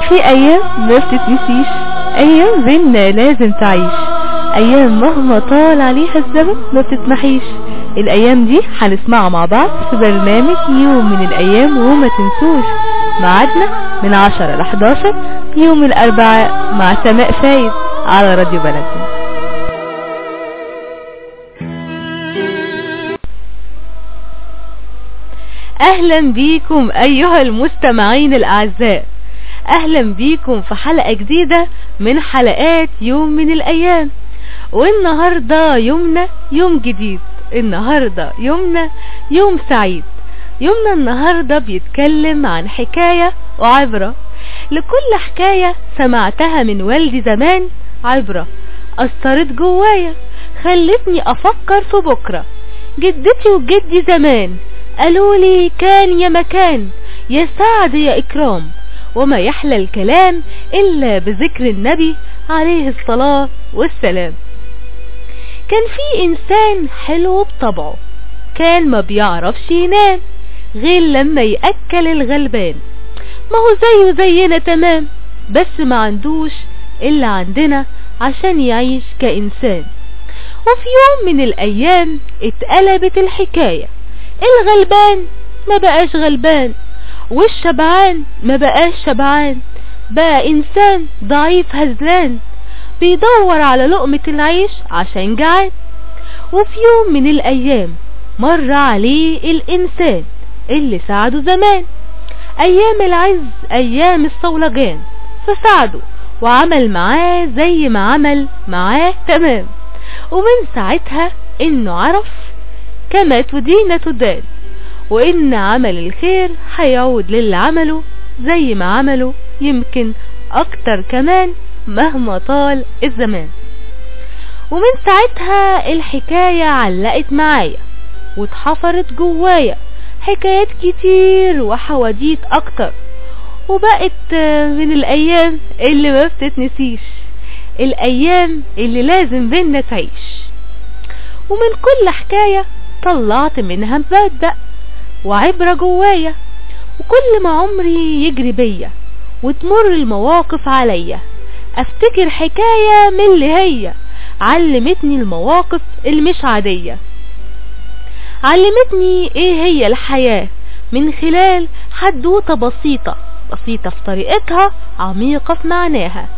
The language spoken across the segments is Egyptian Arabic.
في ايام ما بتتنسيش ايام بينا لازم تعيش ايام مهما طال عليها الزمن ما بتتمحيش الايام دي هنسمعها مع بعض في برنامج يوم من الايام وما تنسوش ميعادنا من 10 ل 11 يوم الاربعاء مع سماء فايد على راديو بلدنا اهلا بيكم ايها المستمعين الاعزاء اهلا بيكم في حلقة جديدة من حلقات يوم من الايام والنهاردة يومنا يوم جديد النهاردة يومنا يوم سعيد يومنا النهاردة بيتكلم عن حكاية وعبرة لكل حكاية سمعتها من والدي زمان عبرة أثرت جوايا خلتني أفكر في بكرة جدتي وجدي زمان قالوا لي كان يا مكان يا سعد يا إكرام وما يحلى الكلام إلا بذكر النبي عليه الصلاة والسلام كان في إنسان حلو بطبعه كان ما بيعرفش ينام غير لما يأكل الغلبان ما هو زيه زينا تمام بس ما عندوش إلا عندنا عشان يعيش كإنسان وفي يوم من الأيام اتقلبت الحكاية الغلبان ما بقاش غلبان والشبعان ما بقاش شبعان بقى إنسان ضعيف هزلان بيدور على لقمة العيش عشان جعان وفي يوم من الأيام مر عليه الإنسان اللي ساعده زمان أيام العز أيام الصولجان فساعده وعمل معاه زي ما عمل معاه تمام ومن ساعتها إنه عرف كما تدين تدان وإن عمل الخير هيعود للي عمله زي ما عمله يمكن أكتر كمان مهما طال الزمان ومن ساعتها الحكاية علقت معايا واتحفرت جوايا حكايات كتير وحواديت اكتر وبقت من الايام اللي ما بتتنسيش الايام اللي لازم بينا تعيش ومن كل حكاية طلعت منها مبدأ وعبرة جوايا وكل ما عمري يجري بيا وتمر المواقف عليا افتكر حكاية من اللي هي علمتني المواقف المش عادية علمتني ايه هي الحياة من خلال حدوتة بسيطة بسيطة في طريقتها عميقة في معناها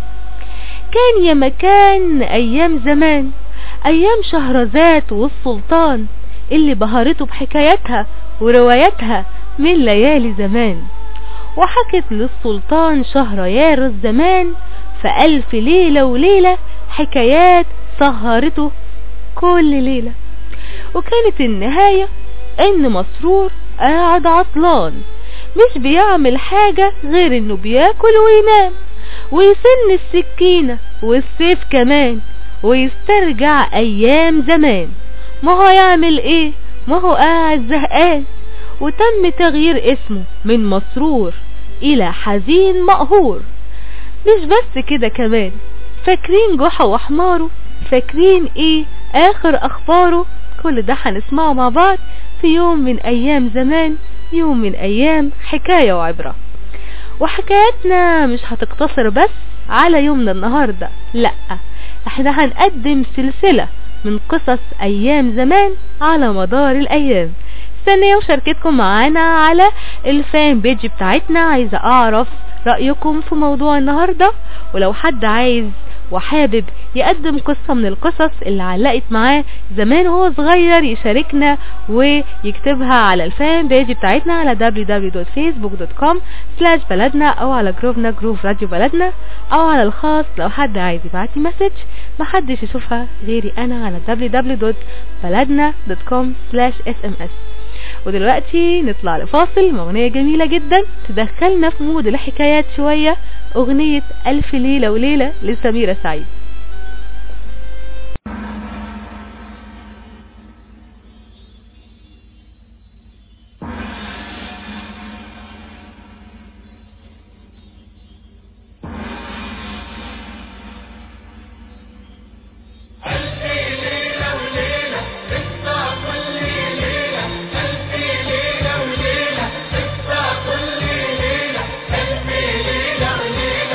كان يا مكان ايام زمان ايام شهرزاد والسلطان اللي بهرته بحكاياتها ورواياتها من ليالي زمان وحكت للسلطان شهريار الزمان في ألف ليلة وليلة حكايات سهرته كل ليلة وكانت النهاية ان مسرور قاعد عطلان مش بيعمل حاجة غير انه بياكل وينام ويسن السكينة والسيف كمان ويسترجع ايام زمان ما هو يعمل ايه ما هو قاعد زهقان وتم تغيير اسمه من مسرور الى حزين مقهور مش بس كده كمان فاكرين جحا وحماره فاكرين ايه اخر اخباره كل ده هنسمعه مع بعض في يوم من ايام زمان يوم من ايام حكاية وعبرة وحكاياتنا مش هتقتصر بس على يومنا النهاردة لا احنا هنقدم سلسلة من قصص ايام زمان على مدار الايام استنى مشاركتكم معانا على الفان بيج بتاعتنا عايزة اعرف رأيكم في موضوع النهاردة ولو حد عايز وحابب يقدم قصة من القصص اللي علقت معاه زمان وهو صغير يشاركنا ويكتبها على الفان بيج بتاعتنا على www.facebook.com سلاش بلدنا او على جروفنا جروف راديو بلدنا او على الخاص لو حد عايز يبعتي مسج محدش يشوفها غيري انا على www.بلدنا.com سلاش sms ودلوقتي نطلع لفاصل مغنية جميلة جدا تدخلنا في مود الحكايات شوية اغنية الف ليلة وليلة لسميرة سعيد ليلة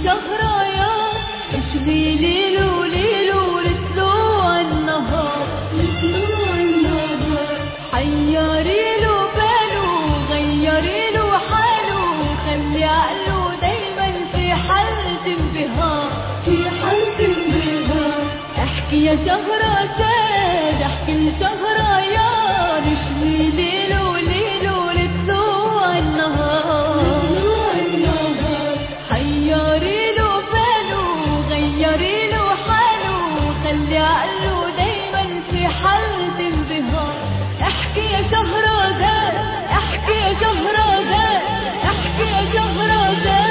شهريار اشغي ليلو ليلو لطلوع النهار لطلوع النهار حيري له باله غيري له حاله خلي عقله دايما في حالة انبهار في حالة انبهار احكي يا شهرزاد احكي لشهريار اشغي ليلو ليلو لطلوع النهار حيري له باله غيري له حاله خلي عقله دايما في حالة انبهار احكي يا شهرزاد احكي يا شهرزاد احكي يا شهرزاد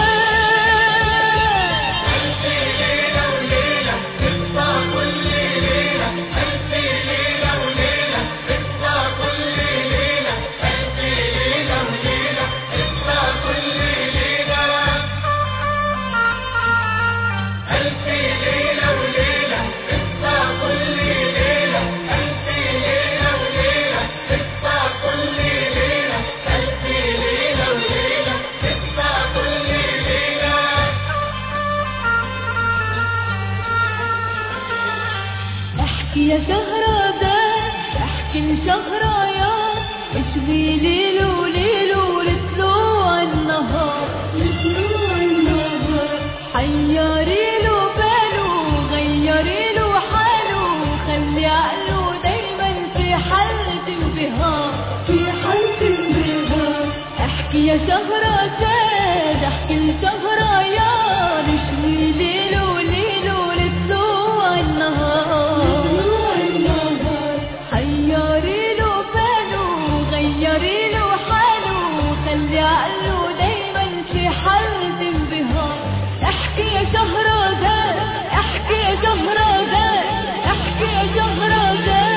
احكي يا شهرزاد احكي لشهريار اشغي ليلو ليلو لطلوع النهار لطلوع النهار حيري له باله غيري له حاله خلي عقله دايما في حالة انبهار في حالة انبهار احكي يا شهرزاد احكي لشهريار اشغي ليلو ليلو لطلوع النهار حيري له باله غيري له حاله خلي عقله دايما في حالة انبهار احكي يا شهرزاد احكي يا شهرزاد احكي يا شهرزاد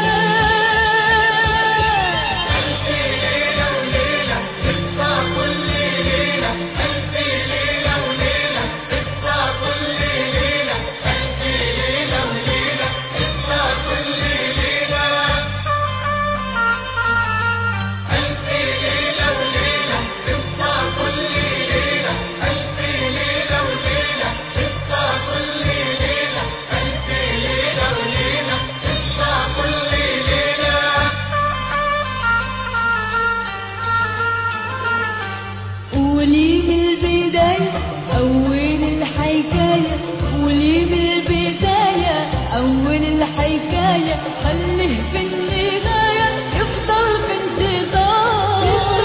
قولي من البداية أول الحكاية قولي من البداية أول الحكاية خليه في النهاية يفضل في انتظار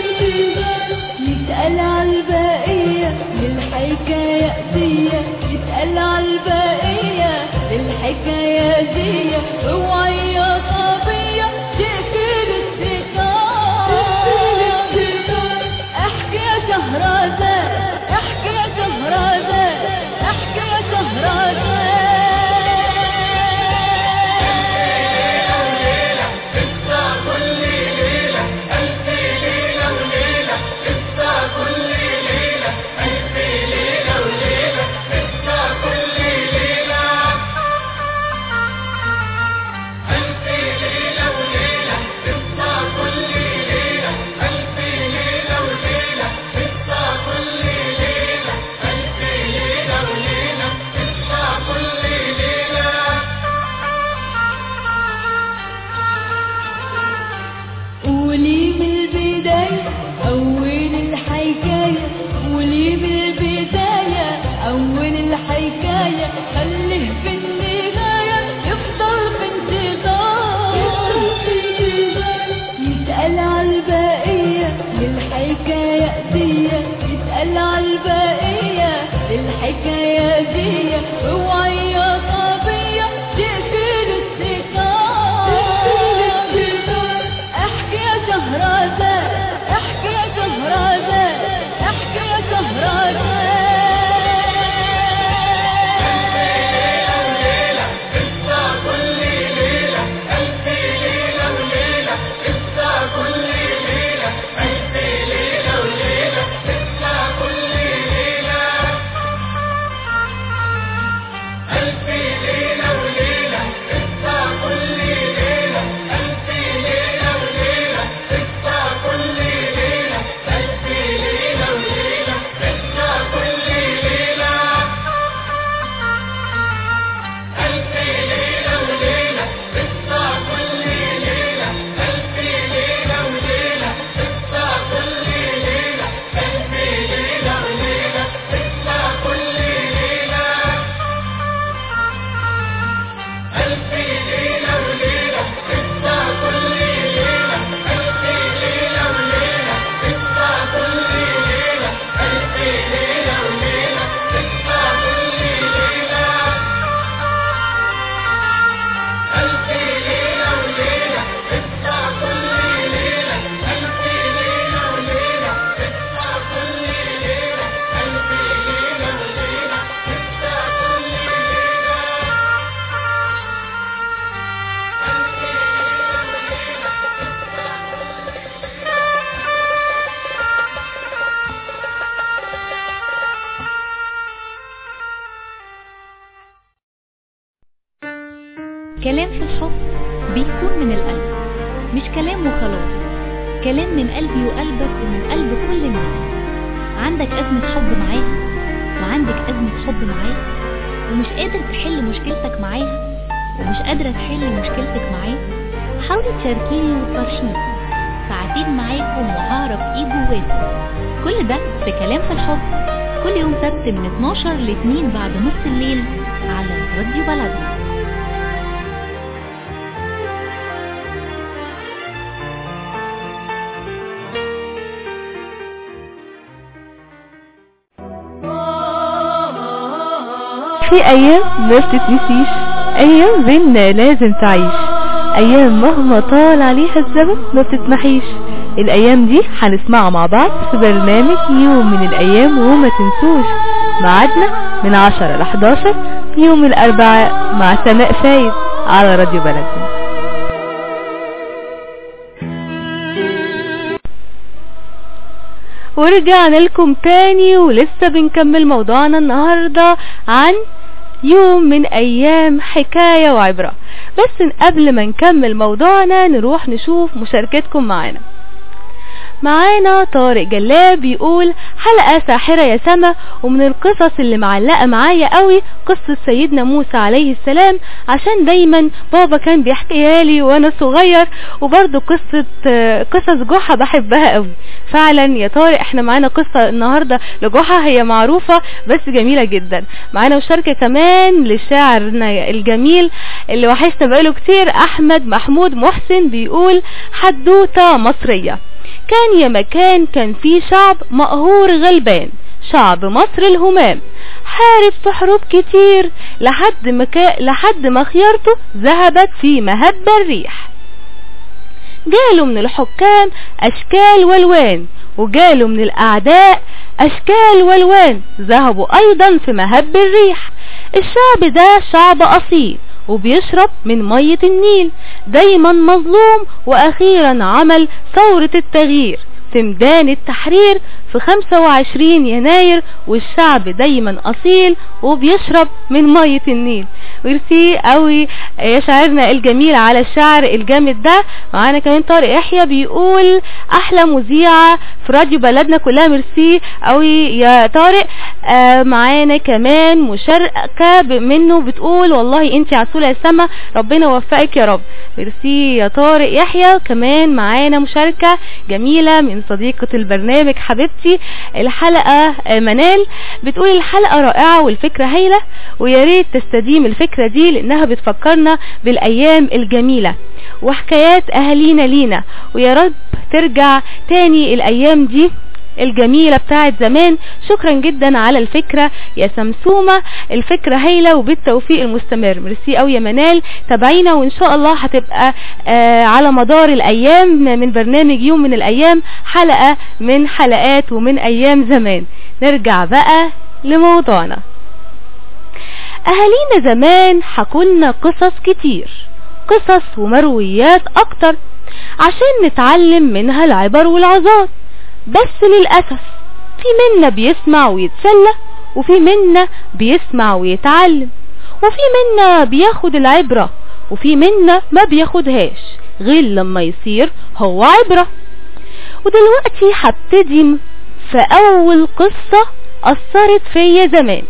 يسأل على البقية للحكاية دي يسأل على البقية للحكاية دي اوعي يا صبية تقفل الستار احكي يا شهرزاد احكي يا شهرزاد احكي يا شهرزاد قولي من البداية أول الحكاية قولي من البداية أول الحكاية خليه في النهاية يفضل في انتظار يسأل على البقية للحكاية دي يسأل على البقية للحكاية دي اوعي يا صبية تقفل الستار احكي يا شهرزاد احكي يا شهرزاد احكي يا شهرزاد كلام في الحب بيكون من القلب مش كلام وخلاص كلام من قلبي وقلبك ومن قلب كل الناس عندك أزمة حب معاها وعندك أزمة حب معاه ومش قادر تحل مشكلتك معاها ومش قادرة تحل مشكلتك معاه حاولي تشاركيني وتفرحيني ساعتين معاكم وهعرف ايه جواكم كل ده في كلام في الحب كل يوم سبت من 12 ل 2 بعد نص الليل على راديو بلدنا في ايام ما بتتنسيش ايام بينا لازم تعيش ايام مهما طال عليها الزمن ما بتتمحيش الايام دي هنسمعها مع بعض في برنامج يوم من الايام وما تنسوش ميعادنا من 10 ل 11 يوم الاربعاء مع سماء فايد على راديو بلدنا ورجعنا لكم تاني ولسه بنكمل موضوعنا النهاردة عن يوم من ايام حكاية وعبرة بس قبل ما نكمل موضوعنا نروح نشوف مشاركتكم معانا معانا طارق جلاب بيقول حلقة ساحرة يا سما ومن القصص اللي معلقة معايا قوي قصة سيدنا موسى عليه السلام عشان دايما بابا كان بيحكيها لي وانا صغير وبرضه قصة قصص جحا بحبها قوي فعلا يا طارق احنا معانا قصة النهاردة لجحا هي معروفة بس جميلة جدا معانا مشاركة كمان لشاعرنا الجميل اللي وحشنا بقاله كتير احمد محمود محسن بيقول حدوتة مصرية كان يا مكان كان في شعب مقهور غلبان شعب مصر الهمام حارب في حروب كتير لحد ما كا... لحد ما خيارته ذهبت في مهب الريح جاله من الحكام اشكال والوان وجاله من الاعداء اشكال والوان ذهبوا ايضا في مهب الريح الشعب ده شعب اصيل وبيشرب من مية النيل دايما مظلوم واخيرا عمل ثورة التغيير في ميدان التحرير في 25 يناير والشعب دايما اصيل وبيشرب من مية النيل ميرسي قوي يا شاعرنا الجميل على الشعر الجامد ده معانا كمان طارق يحيى بيقول احلى مذيعة في راديو بلدنا كلها ميرسي قوي يا طارق آه معانا كمان مشاركة منه بتقول والله انت عسولة يا سما ربنا يوفقك يا رب ميرسي يا طارق يحيى كمان معانا مشاركة جميلة من صديقة البرنامج حبيبتي الحلقة منال بتقول الحلقة رائعة والفكرة هايلة ويا ريت تستديم الفكرة دي لانها بتفكرنا بالايام الجميلة وحكايات اهالينا لينا ويا رب ترجع تاني الايام دي الجميلة بتاعت زمان شكرا جدا على الفكرة يا سمسومة الفكرة هايلة وبالتوفيق المستمر ميرسي قوي يا منال تابعينا وان شاء الله هتبقى آه على مدار الايام من برنامج يوم من الايام حلقة من حلقات ومن ايام زمان نرجع بقى لموضوعنا اهالينا زمان حكولنا قصص كتير قصص ومرويات اكتر عشان نتعلم منها العبر والعظات بس للأسف في منا بيسمع ويتسلى وفي منا بيسمع ويتعلم وفي منا بياخد العبرة وفي منا ما بياخدهاش غير لما يصير هو عبرة ودلوقتي هبتدي في أول قصة أثرت فيا زمان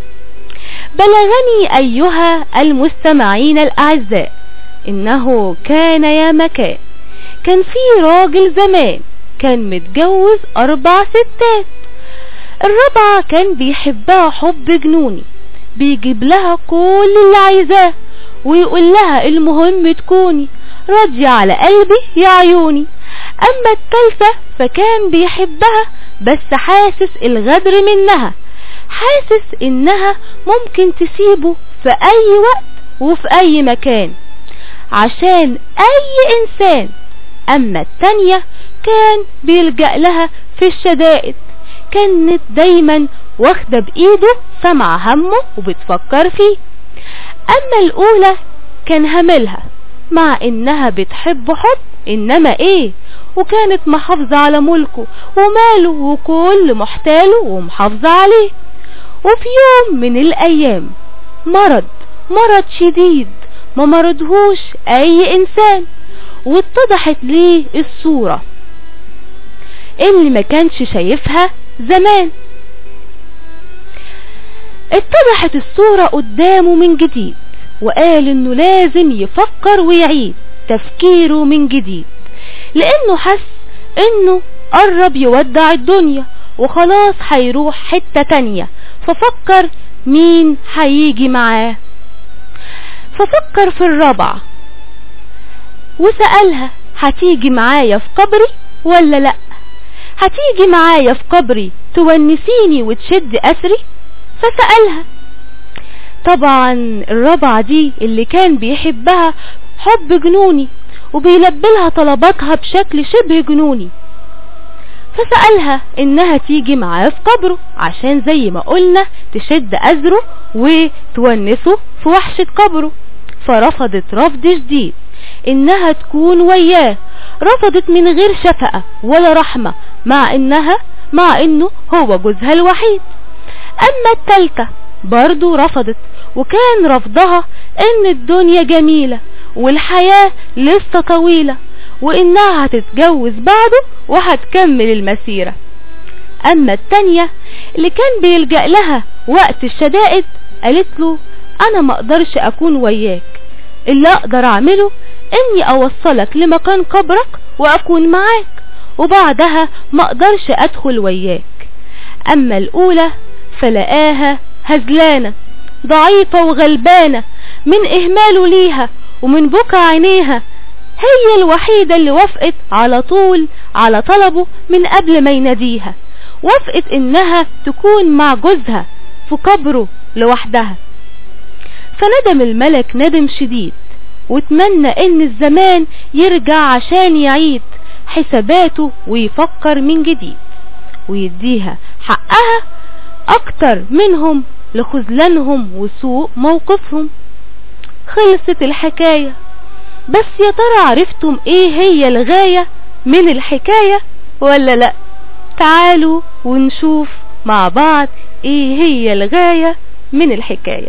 بلغني أيها المستمعين الأعزاء إنه كان يا مكان كان في راجل زمان كان متجوز أربع ستات الرابعة كان بيحبها حب جنوني بيجيب لها كل اللي عايزاه ويقول لها المهم تكوني راضية على قلبي يا عيوني أما التالتة فكان بيحبها بس حاسس الغدر منها حاسس إنها ممكن تسيبه في أي وقت وفي أي مكان عشان أي إنسان أما التانية كان بيلجأ لها في الشدائد كانت دايما واخدة بإيده سمع همه وبتفكر فيه أما الأولى كان هملها مع إنها بتحب حب إنما إيه وكانت محافظة على ملكه وماله وكل محتاله ومحافظة عليه وفي يوم من الأيام مرض مرض شديد ما مرضهوش اي انسان واتضحت ليه الصورة اللي ما كانش شايفها زمان اتضحت الصورة قدامه من جديد وقال انه لازم يفكر ويعيد تفكيره من جديد لانه حس انه قرب يودع الدنيا وخلاص هيروح حتة تانية ففكر مين هيجي معاه ففكر في الرابعة وسألها هتيجي معايا في قبري ولا لأ هتيجي معايا في قبري تونسيني وتشد أسري فسألها طبعا الرابعة دي اللي كان بيحبها حب جنوني وبيلبلها طلباتها بشكل شبه جنوني فسألها انها تيجي معاه في قبره عشان زي ما قلنا تشد أزره وتونسه في وحشة قبره فرفضت رفض شديد انها تكون وياه رفضت من غير شفقة ولا رحمة مع انها مع انه هو جوزها الوحيد اما التالتة برضو رفضت وكان رفضها ان الدنيا جميلة والحياة لسه طويلة وانها هتتجوز بعده وهتكمل المسيرة اما التانية اللي كان بيلجأ لها وقت الشدائد قالت له انا ما اقدرش اكون وياك اللي اقدر اعمله اني اوصلك لمكان قبرك واكون معاك وبعدها ما اقدرش ادخل وياك اما الاولى فلقاها هزلانة ضعيفة وغلبانة من اهماله ليها ومن بكى عينيها هي الوحيدة اللي وافقت على طول على طلبه من قبل ما يناديها وافقت انها تكون مع جوزها في قبره لوحدها فندم الملك ندم شديد واتمنى ان الزمان يرجع عشان يعيد حساباته ويفكر من جديد ويديها حقها اكتر منهم لخذلانهم وسوء موقفهم خلصت الحكاية بس يا ترى عرفتم ايه هي الغاية من الحكاية ولا لا تعالوا ونشوف مع بعض ايه هي الغاية من الحكاية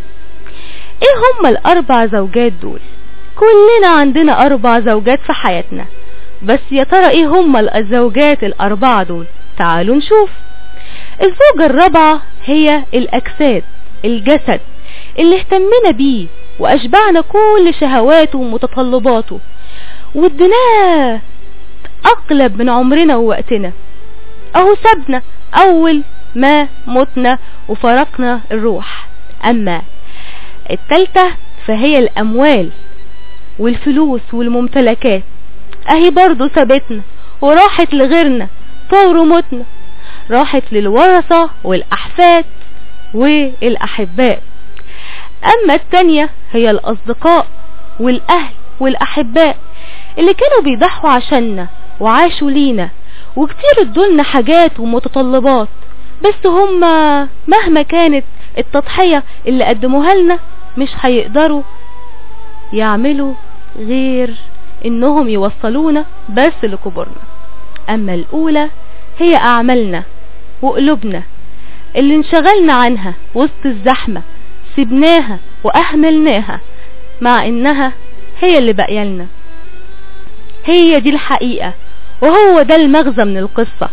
ايه هم الاربع زوجات دول كلنا عندنا اربع زوجات في حياتنا بس يا ترى ايه هم الزوجات الاربعة دول تعالوا نشوف الزوجة الرابعة هي الاجساد الجسد اللي اهتمنا بيه واشبعنا كل شهواته ومتطلباته واديناه اغلب من عمرنا ووقتنا اهو سابنا اول ما متنا وفرقنا الروح اما التالتة فهي الاموال والفلوس والممتلكات اهي برضو سابتنا وراحت لغيرنا طور موتنا راحت للورثة والاحفاد والاحباء اما التانية هي الاصدقاء والاهل والاحباء اللي كانوا بيضحوا عشاننا وعاشوا لينا وكتير ادولنا حاجات ومتطلبات بس هم مهما كانت التضحية اللي قدموها لنا مش هيقدروا يعملوا غير انهم يوصلونا بس لكبرنا اما الاولى هي اعمالنا وقلوبنا اللي انشغلنا عنها وسط الزحمة سبناها واهملناها مع انها هي اللي بقيالنا هي دي الحقيقة وهو ده المغزى من القصة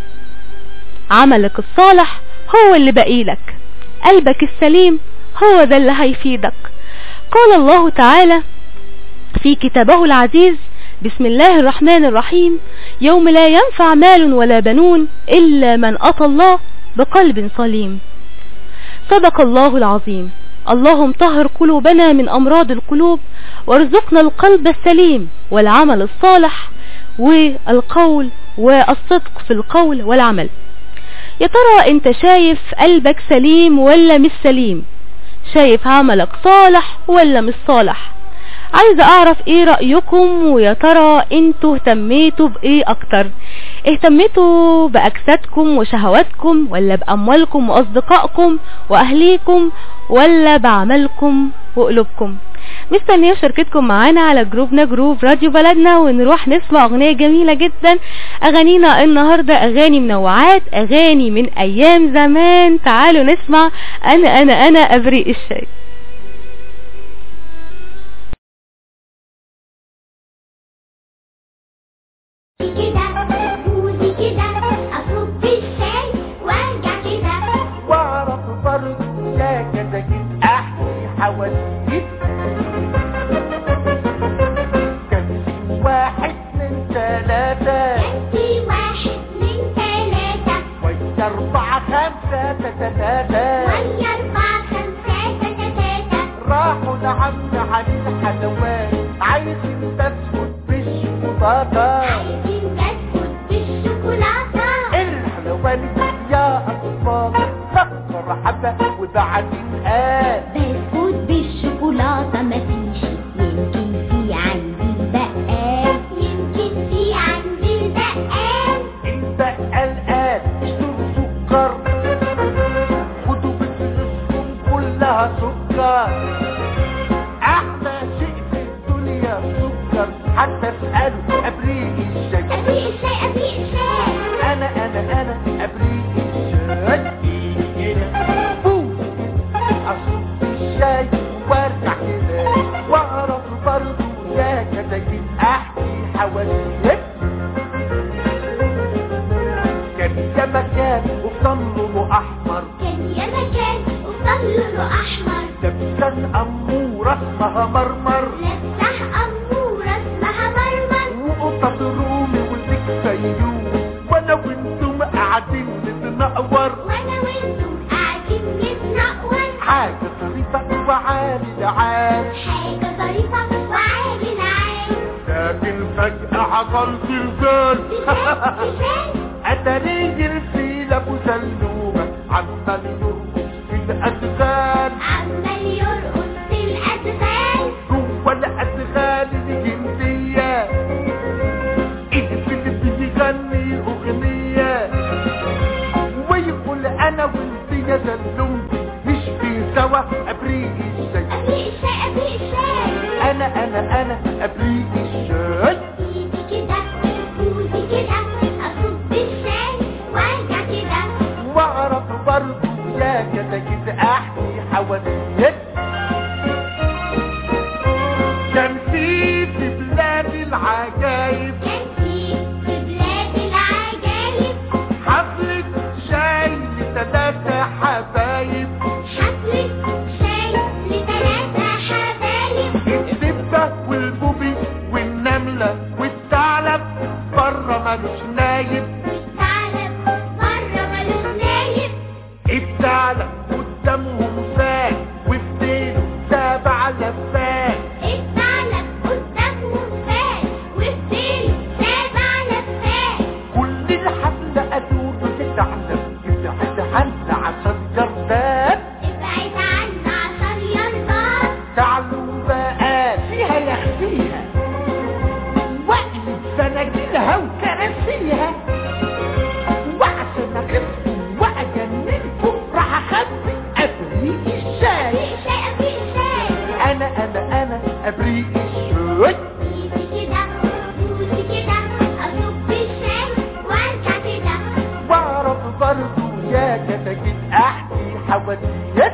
عملك الصالح هو اللي بقيلك قلبك السليم هو ده اللي هيفيدك قال الله تعالى في كتابه العزيز بسم الله الرحمن الرحيم يوم لا ينفع مال ولا بنون إلا من أتى الله بقلب سليم صدق الله العظيم اللهم طهر قلوبنا من أمراض القلوب وارزقنا القلب السليم والعمل الصالح والقول والصدق في القول والعمل يا ترى انت شايف قلبك سليم ولا مش سليم شايف عملك صالح ولا مش صالح عايزة اعرف ايه رأيكم ويا ترى انتوا اهتميتوا بايه اكتر اهتميتوا باجسادكم وشهواتكم ولا باموالكم واصدقائكم واهليكم ولا بعملكم وقلوبكم مستنيه شركتكم معانا على جروبنا جروب راديو بلدنا ونروح نسمع اغنيه جميله جدا اغانينا النهارده اغاني منوعات اغاني من ايام زمان تعالوا نسمع انا انا انا ابريق الشاي كتاكيت احكي حواديت كان في واحد من ثلاثة في واحد من ثلاثة ويا أربعة خمسة تتتاتا ويا أربعة خمسة تتتاتا راحوا لعم علي الحلوان عايزين تسكت بالشوكولاتة عايزين نسكت بالشوكولاتة الحلوان يا أطفال فكر حبة وبعدين قال بسكوت بالشوكولاتة مفيش يمكن في عندي البقال يمكن في عندي البقال البقال قال اشتروا سكر خدوا بفلوسكم كلها سكر احلى شيء في الدنيا السكر حتى اساله ابريق الشاي أبيق الشاي أبيق الشاي انا انا انا ابريق الشاي فوق اصب الشاي وارجع كده واعرف برضه يا كتاكيت احكي حواديت كان يا مكان وصلوا احمر كان يا مكان وصلوا أحمر لبسان اموره اسمها مرمر لفتح أمورة اسمها مرمر وقطط رومي والبيك سيوم وانا وانتم قاعدين نتنقور وأنا وأنتم قاعدين نتنقر حاجه طريفه وعالي العال حاجة ظريفة وعالي العال لكن فجأة حصل زلزال زلزال أتاري الفيل أبو سلومة عمال يرقص في الأدغال عمال يرقص في الأدغال جوه الأدغال الهندية الفيل بيغني أغنية ويقول أنا وأنت يا سلوم نشفي سوا أبريق الشاي أبيق الشاي أبيق الشاي أنا أنا أنا أبريق الشاي ايدي كده بوزي كده أصب الشاي وارجع كده واعرف برضه يا كتاكيت احكي حواديت كان في في بلاد العجايب كان في في بلاد العجايب حفلة شاي لثلاثة حبايب حفلة شاي لثلاثة حبايب الدبة والبوبي والنملة والثعلب بره ملوش نايب والثعلب بره ملوش نايب الثعلب قدامهم فات وفي ديله سبع لفات الثعلب قدامهم فات وفي ديله سبع لفات كل الحفلة أدور بتتعلم ابتعد عنا عشان جردات ابعد عنا عشان يرضى تعلم بقى فيها يخفيها وقلب سناجيلها وكراسيها وعشان اخفكم واجننكم راح اخبي ابريق الشاي أبيق الشاي أبيق الشاي انا انا انا ابريق الشاي ايدي كده بوزي كده أصب الشاي وارجع كده واعرف برضه يا كتاكيت احكي حواديت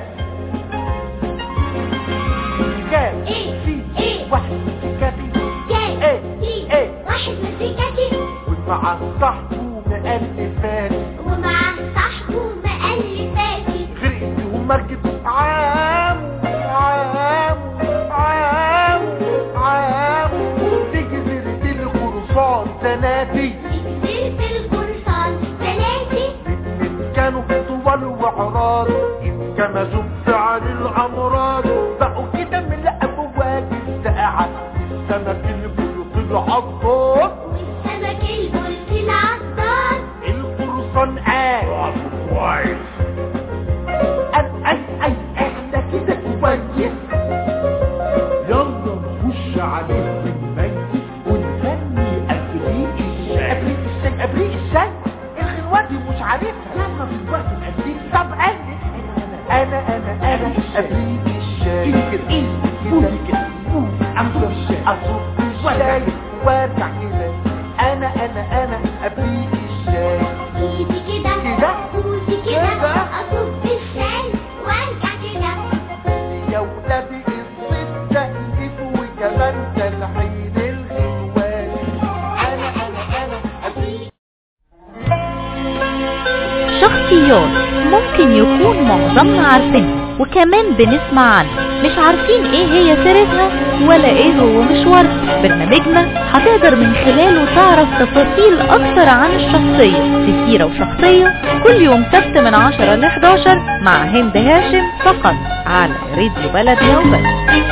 كان إيه في إيه واحد كاتب جاي إيه في إيه واحد مسكتي ومع صاحبه مألفات ومع صاحبه مألفاتي غرقت ومركب عام عام عام عام في جزيرة القرصان سناتي نزل في القرصان ثلاثي الاتنين كانوا طوال وعراض انكمشوا بفعل الامراض بقوا كده من الابواب الساقعة السمك البلط العضاد والسمك البلط العضاد القرصان قال كويس قال اي اي احنا كده كويس يلا نخش عليه بالميت ونغني ابريق الشاي ابريق الشاي ابريق الشاي الغنوة دي مش عارفها يلا دلوقتي نأديك طب قلب انا انا انا ابريق الشاي كده كده كده اصب الشاي اصب الشاي وارجع كده انا انا انا ابريق الشاي ايدي كده كده بوزي كده. كده اصب الشاي وارجع كده يا ولادي الصيد تأليف وكمان تلحين الغنوان انا انا انا ابريق شخصيات ممكن يكون معظمنا عارفينها وكمان بنسمع عنها مش عارفين ايه هي سيرتها ولا ايه هو مشوارها برنامجنا هتقدر من خلاله تعرف تفاصيل اكتر عن الشخصية في سيرة وشخصية كل يوم سبت من 10 ل 11 مع هند هاشم فقط على راديو بلدنا وبس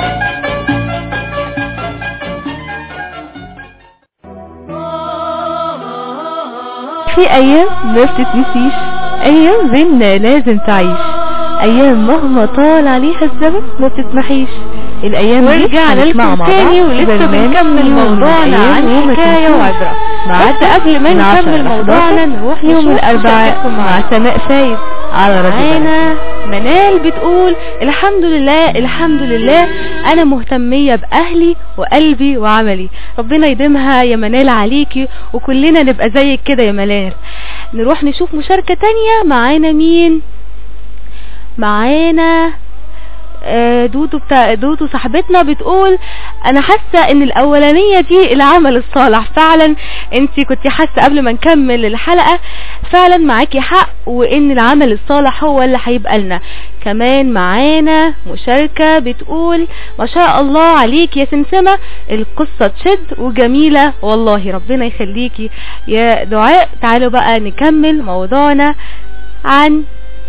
في ايام ما بتتنسيش ايام بينا لازم تعيش ايام مهما طال عليها الزمن ما بتتمحيش الايام دي ورجعنا هنسمعها لكم مع تاني بعض في ولسه برنامج بنكمل يوم من موضوعنا الأيام عن وما حكاية تنسوش. وعبرة معاك بس قبل ما من 10 نكمل ل موضوعنا 11 نروح يوم نشوف الاربعاء مشاركتكم مع معانا. سماء فايد على راديو بلد. معانا منال بتقول الحمد لله الحمد لله انا مهتمية باهلي وقلبي وعملي ربنا يديمها يا منال عليكي وكلنا نبقى زيك كده يا منال نروح نشوف مشاركة تانية معانا مين معانا آه، دودو بتاع دودو صاحبتنا بتقول انا حاسه ان الاولانيه دي العمل الصالح فعلا انت كنت حاسه قبل ما نكمل الحلقه فعلا معاكي حق وان العمل الصالح هو اللي هيبقى لنا كمان معانا مشاركه بتقول ما شاء الله عليك يا سمسمه القصه تشد وجميله والله ربنا يخليكي يا دعاء تعالوا بقى نكمل موضوعنا عن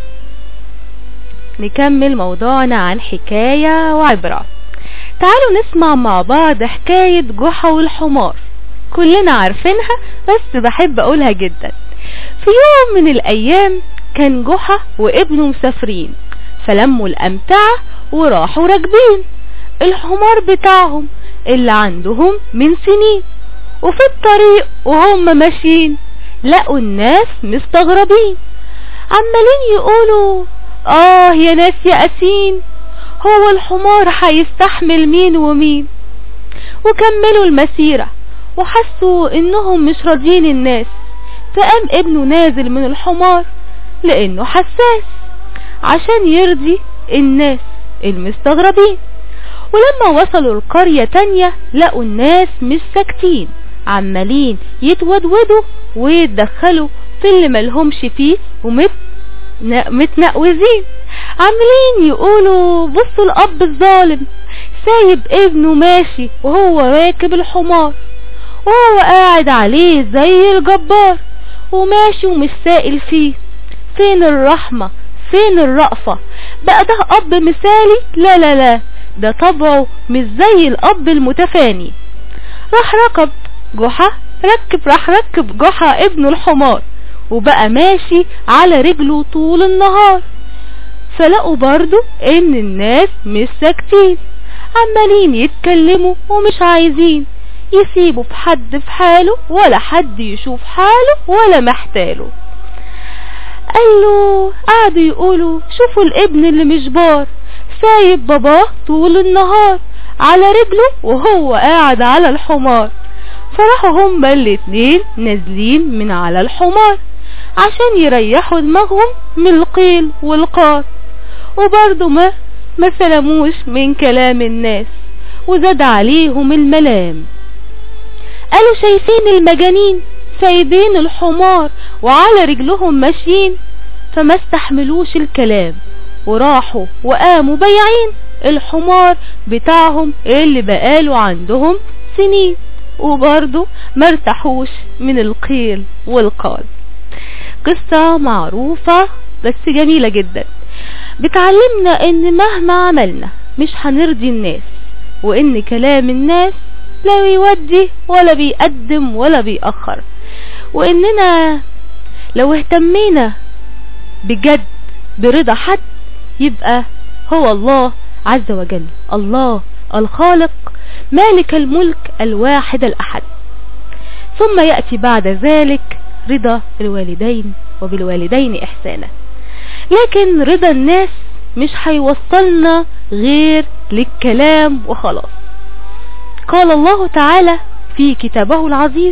نكمل موضوعنا عن حكاية وعبرة تعالوا نسمع مع بعض حكاية جحا والحمار كلنا عارفينها بس بحب اقولها جدا في يوم من الايام كان جحا وابنه مسافرين فلموا الامتعة وراحوا راكبين الحمار بتاعهم اللي عندهم من سنين وفي الطريق وهم ماشيين لقوا الناس مستغربين عمالين يقولوا اه يا ناس يأسين هو الحمار هيستحمل مين ومين وكملوا المسيرة وحسوا انهم مش راضيين الناس فقام ابنه نازل من الحمار لانه حساس عشان يرضي الناس المستغربين ولما وصلوا القرية تانية لقوا الناس مش ساكتين عمالين يتودودوا ويتدخلوا في اللي ملهمش فيه ومت ن- متنقوزين عاملين يقولوا بصوا الاب الظالم سايب ابنه ماشي وهو راكب الحمار وهو قاعد عليه زي الجبار وماشي ومش سائل فيه فين الرحمة فين الرأفة بقى ده اب مثالي لا لا لا ده طبعه مش زي الاب المتفاني راح ركب جحا ركب راح ركب جحا ابنه الحمار وبقى ماشي على رجله طول النهار فلقوا برضو ان الناس مش ساكتين عمالين يتكلموا ومش عايزين يسيبوا في حد في حاله ولا حد يشوف حاله ولا محتاله قال له قعدوا يقولوا شوفوا الابن اللي مش بار سايب باباه طول النهار على رجله وهو قاعد على الحمار فراحوا هما الاتنين نازلين من على الحمار عشان يريحوا دماغهم من القيل والقال وبرضه ما ما سلموش من كلام الناس وزاد عليهم الملام قالوا شايفين المجانين سايبين الحمار وعلى رجلهم ماشيين فما استحملوش الكلام وراحوا وقاموا بيعين الحمار بتاعهم اللي بقاله عندهم سنين وبرضه مرتاحوش من القيل والقال قصة معروفة بس جميلة جدا بتعلمنا ان مهما عملنا مش هنرضي الناس وان كلام الناس لا بيودي ولا بيقدم ولا بيأخر واننا لو اهتمينا بجد برضا حد يبقى هو الله عز وجل الله الخالق مالك الملك الواحد الأحد ثم يأتي بعد ذلك رضا الوالدين وبالوالدين إحسانا لكن رضا الناس مش هيوصلنا غير للكلام وخلاص قال الله تعالى في كتابه العزيز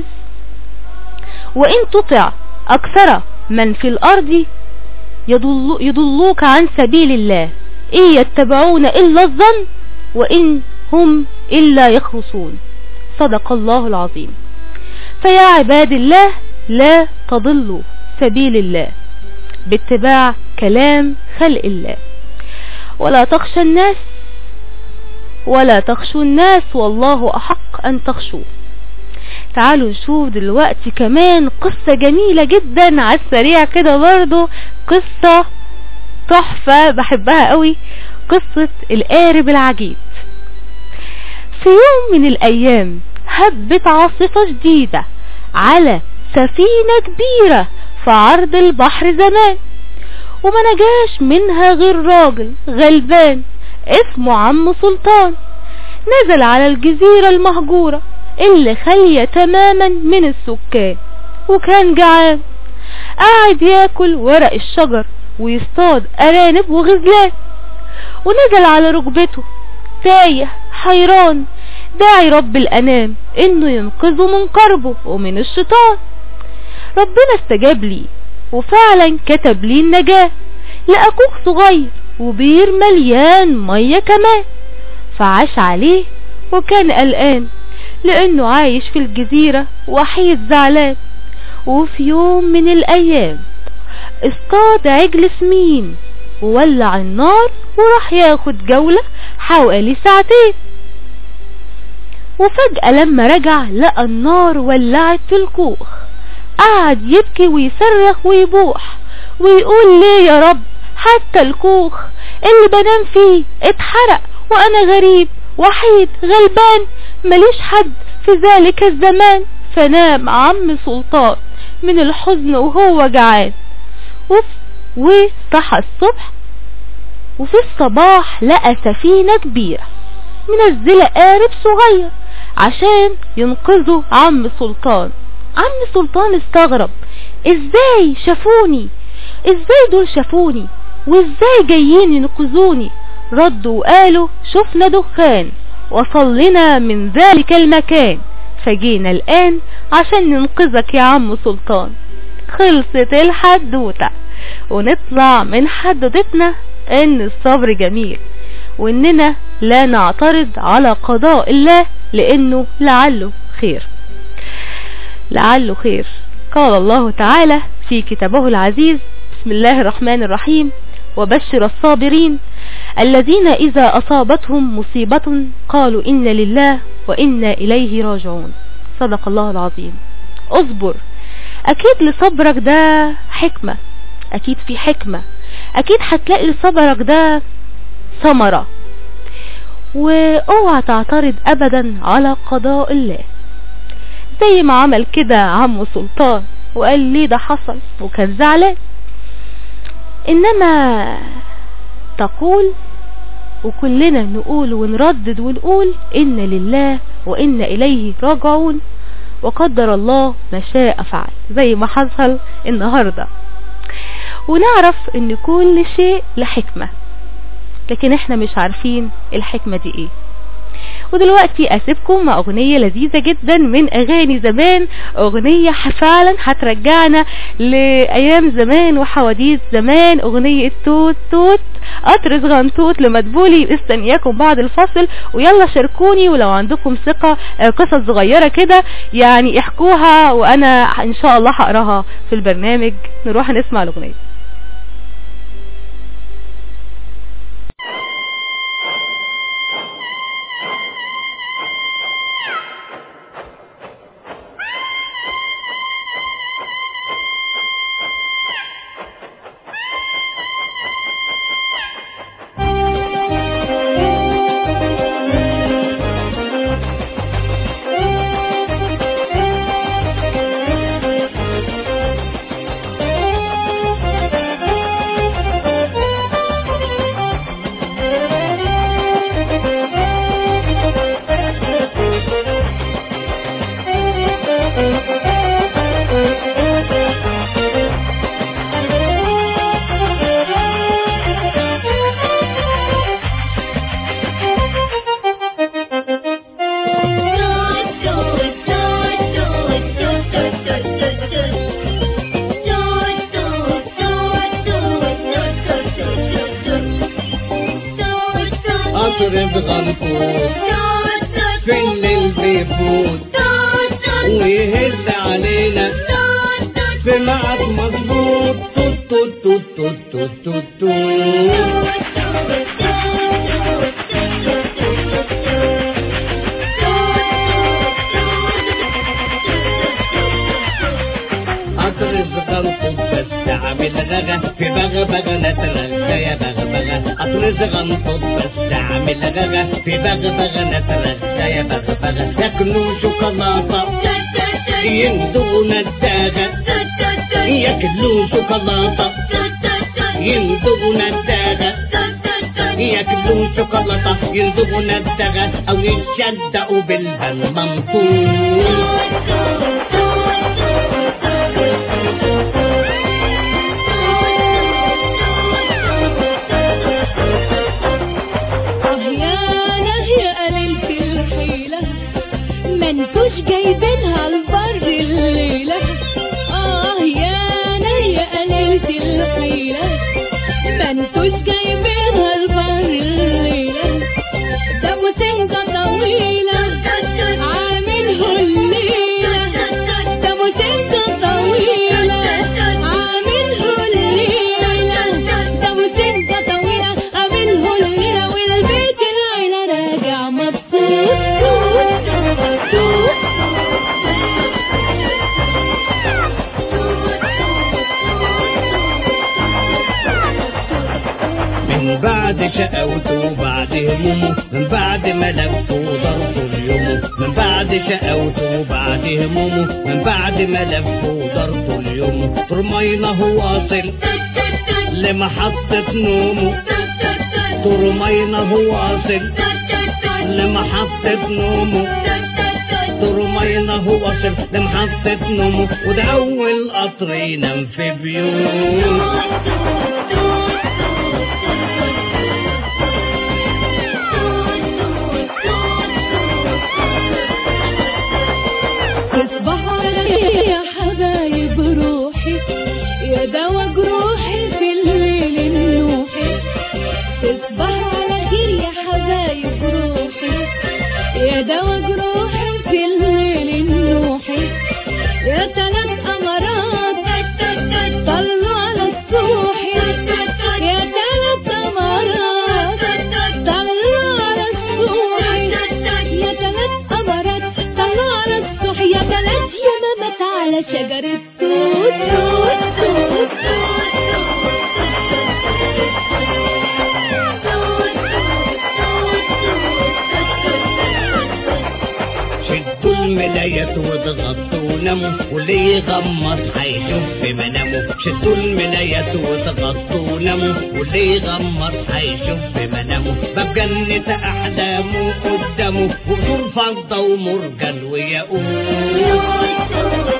وإن تطع أكثر من في الأرض يضل يضلوك عن سبيل الله إن يتبعون إلا الظن وإن هم إلا يخرصون صدق الله العظيم فيا عباد الله لا تضلوا سبيل الله باتباع كلام خلق الله ولا تخشى الناس ولا تخشوا الناس والله أحق أن تخشوا تعالوا نشوف دلوقتي كمان قصة جميلة جدا على السريع كده برضو قصة تحفة بحبها قوي قصة القارب العجيب في يوم من الأيام هبت عاصفة شديدة على سفينة كبيرة في عرض البحر زمان وما نجاش منها غير راجل غلبان اسمه عم سلطان نزل على الجزيرة المهجورة اللي خالية تماما من السكان وكان جعان قاعد ياكل ورق الشجر ويصطاد أرانب وغزلان ونزل على ركبته تايه حيران داعي رب الأنام إنه ينقذه من كربه ومن الشيطان ربنا استجاب لي وفعلا كتب لي النجاة لأكوخ صغير وبير مليان مية كمان فعاش عليه وكان قلقان لأنه عايش في الجزيرة وحيد زعلان وفي يوم من الأيام اصطاد عجل سمين وولع النار وراح ياخد جولة حوالي ساعتين وفجأة لما رجع لقى النار ولعت في الكوخ قعد يبكي ويصرخ ويبوح ويقول ليه يا رب حتى الكوخ اللي بنام فيه اتحرق وانا غريب وحيد غلبان ماليش حد في ذلك الزمان فنام عم سلطان من الحزن وهو جعان وصحى الصبح وفي الصباح لقى سفينة كبيرة منزلة قارب صغير عشان ينقذوا عم سلطان عم سلطان استغرب ازاي شافوني ازاي دول شافوني وازاي جايين ينقذوني ردوا وقالوا شفنا دخان وصل لنا من ذلك المكان فجينا الآن عشان ننقذك يا عم سلطان خلصت الحدوتة ونطلع من حدوتتنا ان الصبر جميل واننا لا نعترض على قضاء الله لانه لعله خير لعله خير قال الله تعالى في كتابه العزيز بسم الله الرحمن الرحيم وبشر الصابرين الذين إذا أصابتهم مصيبة قالوا إن لله وإنا إليه راجعون صدق الله العظيم اصبر أكيد لصبرك ده حكمة أكيد في حكمة أكيد هتلاقي لصبرك ده ثمرة واوعى تعترض أبدا على قضاء الله زي ما عمل كده عم سلطان وقال ليه ده حصل وكان زعلان انما تقول وكلنا نقول ونردد ونقول ان لله وان اليه راجعون وقدر الله ما شاء فعل زي ما حصل النهاردة ونعرف ان كل شيء لحكمة لكن احنا مش عارفين الحكمة دي ايه ودلوقتي اسيبكم مع اغنية لذيذة جدا من اغاني زمان اغنية فعلا هترجعنا لايام زمان وحواديت زمان اغنية توت توت قطر صغنطوط لمدبولي استنياكم بعد الفصل ويلا شاركوني ولو عندكم ثقة قصص صغيرة كده يعني احكوها وانا ان شاء الله هقراها في البرنامج نروح نسمع الاغنية قطر بغنطوط في الليل بيفوت ويهز علينا في ميعاد مظبوط توت توت توت توت توت توت توت زغنطط بس اعمل غغا في بغبغ نترغى يا بغبغة ياكلوا شوكولاتة يندغوا نداغة ياكلوا شوكولاتة يندغوا نداغة ياكلوا شوكولاتة يندغوا نداغة او يتشدقوا بالمنطوق اه يا نهي قللت الحيلة ما انتوش جايبينها البر الليلة اه يا نهي قللت الحيلة ما انتوش جايبينها البر الليلة ده ابو سنجة طويلة عامله الليلة ده ابو سنجة طويلة عامله الليلة ده ابو سنجة طويلة عامله الليلة والبيت العيلة راجع من بعد شقاوته وبعد همومه من بعد ما لفوا ضربوا اليوم من بعد شقاوته وبعد همومه من بعد ما لفوا ضربوا اليوم ترمينه واصل لمحطة نومه ترمينه واصل لمحطة نومه ترمينه واصل لمحطة نومه وده أول قطر ينام في بيوت تصبحوا على خير يا حبايب روحي يا دوا جروحي في الليل النوحي تصبحوا على خير يا حبايب روحي يا دوا جروحي في الليل النوحي يا تلات أمارات طلوا على الصوح يا تلات أمارات طلوا على الصوح يا تلات أمارات طلوا على الصوح يا تلات يمامات على شجرة توت توت توت شدوا الملايات واضغطوا وناموا واللي يغمض هيشوف في منامه شدوا الملايات واضغطوا وناموا واللي يغمض هيشوف في منامه باب جنة أحلامه قدامه وقصور فضة ومرجان وياقوت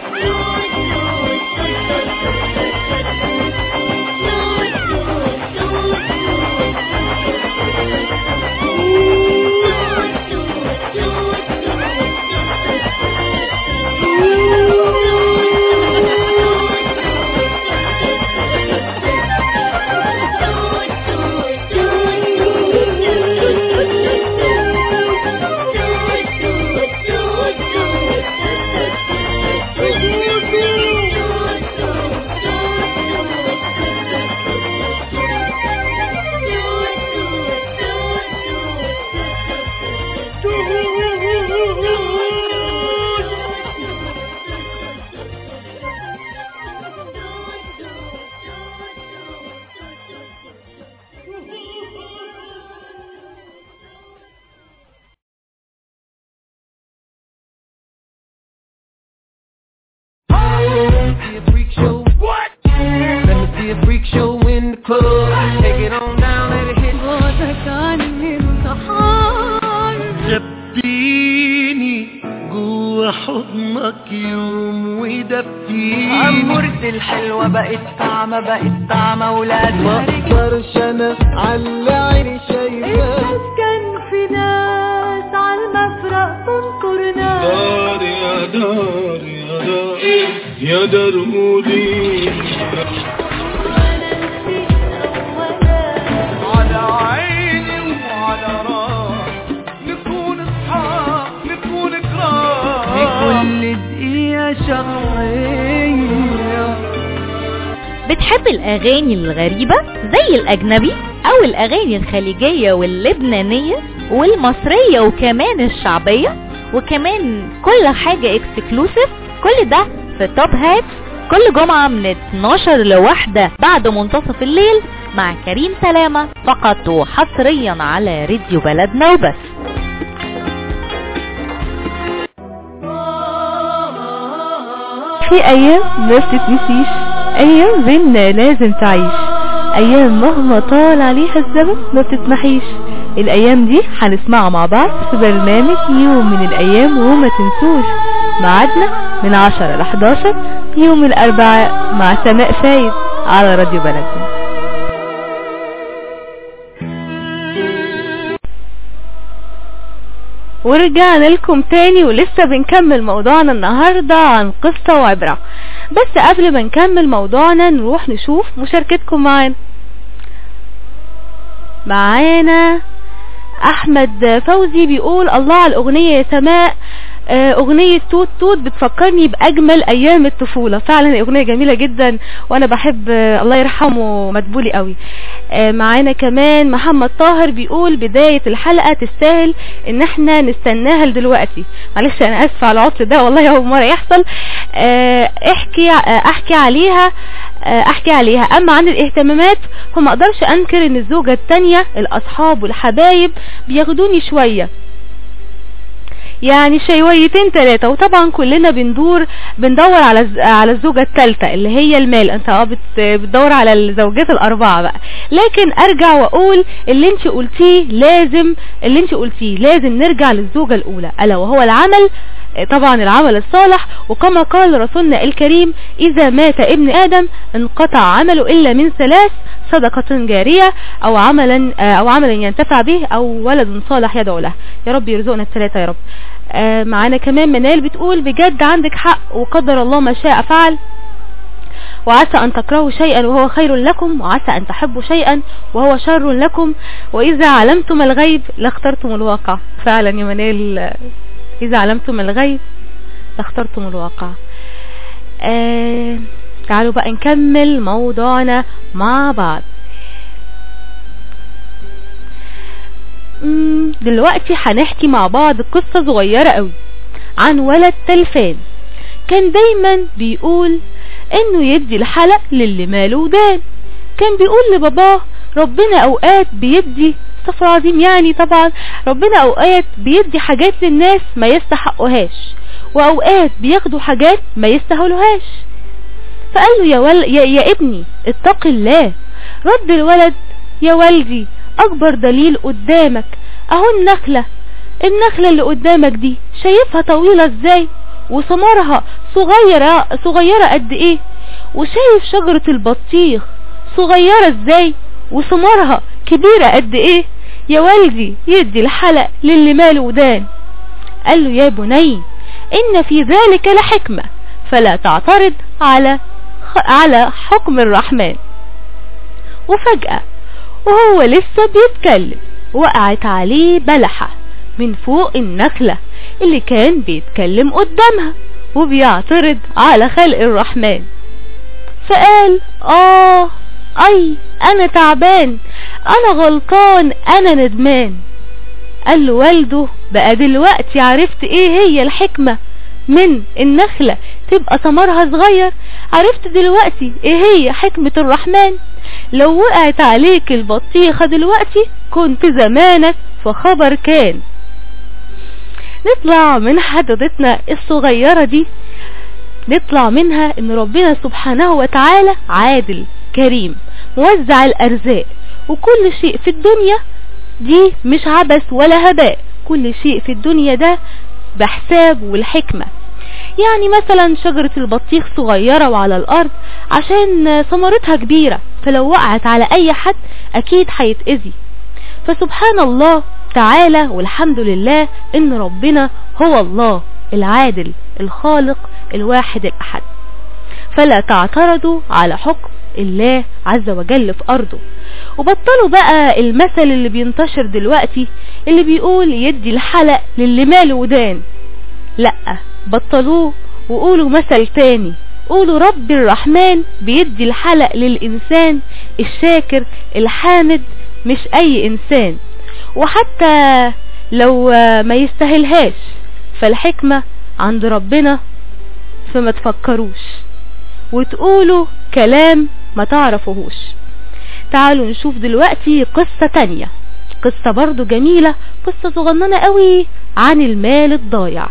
see a freak show. What? Let me see a freak show in the club. Take it on down, let it hit. جبتيني جوا حضنك يوم ودفيني عمرت الحلوة بقت طعمة بقت طعمة ولاد ما اقدرش انا على عيني شايفاك كان في ناس على المفرق تنكر ناس دار يا دار يا دار يا درمودي على عيني وعلى راسي نكون اصحاب نكون كرام بكل دقيقة شخصية بتحب الأغاني الغريبة زي الأجنبي أو الأغاني الخليجية واللبنانية والمصرية وكمان الشعبية وكمان كل حاجة اكسكلوسيف كل ده في توب هات كل جمعة من 12 لواحدة بعد منتصف الليل مع كريم سلامة فقط وحصريا على راديو بلدنا وبس في ايام ما بتتنسيش ايام بينا لازم تعيش ايام مهما طال عليها الزمن ما بتتمحيش الايام دي هنسمعها مع بعض في برنامج يوم من الايام وما تنسوش ميعادنا من 10 ل 11 يوم الاربعاء مع سماء فايد على راديو بلدنا ورجعنا لكم تاني ولسه بنكمل موضوعنا النهاردة عن قصة وعبرة بس قبل ما نكمل موضوعنا نروح نشوف مشاركتكم معانا معانا احمد فوزي بيقول الله على الاغنية يا سماء آه، اغنية توت توت بتفكرني باجمل ايام الطفولة فعلا اغنية جميلة جدا وانا بحب آه، الله يرحمه مدبولي قوي آه، معانا كمان محمد طاهر بيقول بداية الحلقة تستاهل ان احنا نستناها لدلوقتي معلش انا اسفة على العطل ده والله اول مرة يحصل آه، احكي آه، احكي عليها آه، احكي عليها اما عن الاهتمامات فما اقدرش انكر ان الزوجة التانية الاصحاب والحبايب بياخدوني شوية يعني شويتين ثلاثة وطبعا كلنا بندور بندور على الز- على الزوجة الثالثة اللي هي المال انت اه بت- بتدور على الزوجات الاربعة بقى لكن ارجع واقول اللي انت قلتيه لازم اللي انت قلتيه لازم نرجع للزوجة الاولى الا وهو العمل طبعا العمل الصالح وكما قال رسولنا الكريم اذا مات ابن ادم انقطع عمله الا من ثلاث صدقة جارية او عملا او عملا ينتفع به او ولد صالح يدعو له يا رب يرزقنا الثلاثة يا رب آه، معانا كمان منال بتقول بجد عندك حق وقدر الله ما شاء فعل وعسى أن تكرهوا شيئا وهو خير لكم وعسى أن تحبوا شيئا وهو شر لكم وإذا علمتم الغيب لاخترتم الواقع فعلا يا منال آه، إذا علمتم الغيب لاخترتم الواقع آه تعالوا بقى نكمل موضوعنا مع بعض مم، دلوقتي هنحكي مع بعض قصة صغيرة قوي عن ولد تلفان كان دايما بيقول انه يدي الحلق للي ماله ودان كان بيقول لباباه ربنا اوقات بيدي استغفر الله العظيم يعني طبعا ربنا اوقات بيدي حاجات للناس ما يستحقوهاش واوقات بياخدوا حاجات ما يستاهلوهاش فقال له يا, ول... يا, يا ابني اتق الله رد الولد يا والدي اكبر دليل قدامك اهو النخلة النخلة اللي قدامك دي شايفها طويلة ازاي وثمرها صغيرة صغيرة قد ايه وشايف شجرة البطيخ صغيرة ازاي وثمرها كبيرة قد ايه يا والدي يدي الحلق للي ماله ودان قال له يا بني ان في ذلك لحكمة فلا تعترض على على حكم الرحمن وفجأة وهو لسه بيتكلم وقعت عليه بلحة من فوق النخلة اللي كان بيتكلم قدامها وبيعترض على خلق الرحمن فقال اه اي انا تعبان انا غلطان انا ندمان قال له والده بقى دلوقتي عرفت ايه هي الحكمة من النخلة تبقى ثمرها صغير عرفت دلوقتي ايه هي حكمة الرحمن لو وقعت عليك البطيخة دلوقتي كنت زمانك فخبر كان نطلع من حدثتنا الصغيرة دي نطلع منها ان ربنا سبحانه وتعالى عادل كريم موزع الارزاق وكل شيء في الدنيا دي مش عبث ولا هباء كل شيء في الدنيا ده بحساب والحكمة يعني مثلا شجرة البطيخ صغيرة وعلى الارض عشان ثمرتها كبيرة فلو وقعت على اي حد اكيد هيتأذي فسبحان الله تعالى والحمد لله ان ربنا هو الله العادل الخالق الواحد الاحد فلا تعترضوا على حكم الله عز وجل في ارضه وبطلوا بقى المثل اللي بينتشر دلوقتي اللي بيقول يدي الحلق للي ماله ودان لا بطلوه وقولوا مثل تاني قولوا رب الرحمن بيدي الحلق للإنسان الشاكر الحامد مش أي إنسان وحتى لو ما يستاهلهاش فالحكمة عند ربنا فما تفكروش وتقولوا كلام ما تعرفوهوش تعالوا نشوف دلوقتي قصة تانية قصة برضو جميلة قصة صغننة قوي عن المال الضايع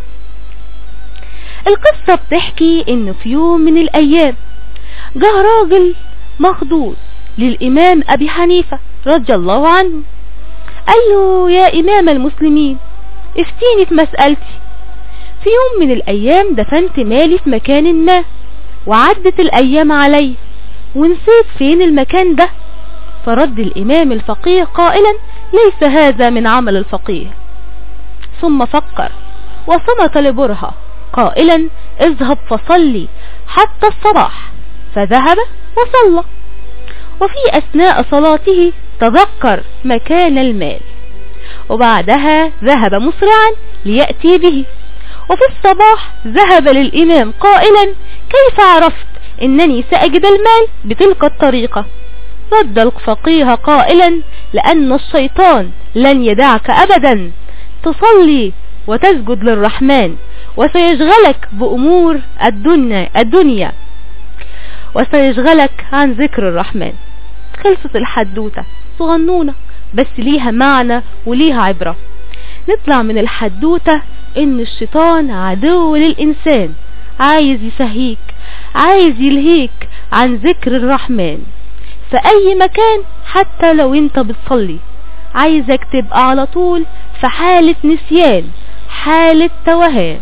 القصة بتحكي انه في يوم من الايام جه راجل مخضوض للامام ابي حنيفة رضي الله عنه قال له يا امام المسلمين افتيني في مسألتي في يوم من الايام دفنت مالي في مكان ما وعدت الايام علي ونسيت فين المكان ده فرد الامام الفقيه قائلا ليس هذا من عمل الفقيه ثم فكر وصمت لبرهة قائلا اذهب فصلي حتى الصباح فذهب وصلى وفي اثناء صلاته تذكر مكان المال وبعدها ذهب مسرعا ليأتي به وفي الصباح ذهب للإمام قائلا كيف عرفت إنني سأجد المال بتلك الطريقة رد الفقيه قائلا لأن الشيطان لن يدعك أبدا تصلي وتسجد للرحمن وسيشغلك بأمور الدنيا, الدنيا وسيشغلك عن ذكر الرحمن خلصت الحدوتة صغنونة بس ليها معنى وليها عبرة نطلع من الحدوتة ان الشيطان عدو للإنسان عايز يسهيك عايز يلهيك عن ذكر الرحمن في اي مكان حتى لو انت بتصلي عايزك تبقى على طول في حالة نسيان حالة توهان